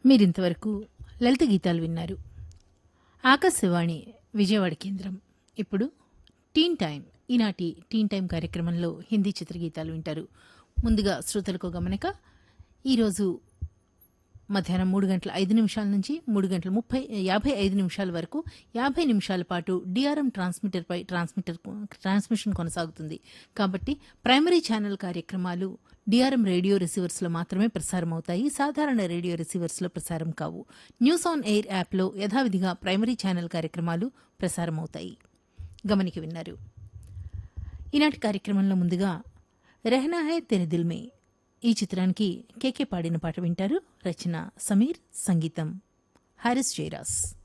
మీరింతవరకు లలిత గీతాలు విన్నారు ఆకాశవాణి విజయవాడ కేంద్రం ఇప్పుడు టీన్ టైం ఈనాటి టీన్ టైం కార్యక్రమంలో హిందీ చిత్రగీతాలు వింటారు ముందుగా శ్రోతలకు గమనిక ఈరోజు మధ్యాహ్నం మూడు గంటల ఐదు నిమిషాల నుంచి మూడు గంటల ముప్పై యాభై ఐదు నిమిషాల వరకు యాభై నిమిషాల పాటు డిఆర్ఎం ట్రాన్స్మిటర్పై ట్రాన్స్మిటర్ ట్రాన్స్మిషన్ కొనసాగుతుంది కాబట్టి ప్రైమరీ ఛానల్ కార్యక్రమాలు డిఆర్ఎం రేడియో రిసీవర్స్లో మాత్రమే ప్రసారం అవుతాయి సాధారణ రేడియో రిసీవర్స్లో ప్రసారం కావు న్యూస్ ఆన్ ఎయిర్ యాప్లో యథావిధిగా ప్రైమరీ ఛానల్ కార్యక్రమాలు ప్రసారం అవుతాయి గమనిక విన్నారు ఈనాటి కార్యక్రమంలో ముందుగా రెహనా హై తెరి దిల్ మే ఈ చిత్రానికి కేకే పాడిన పాట వింటారు రచన సమీర్ సంగీతం హారిస్ జైరాస్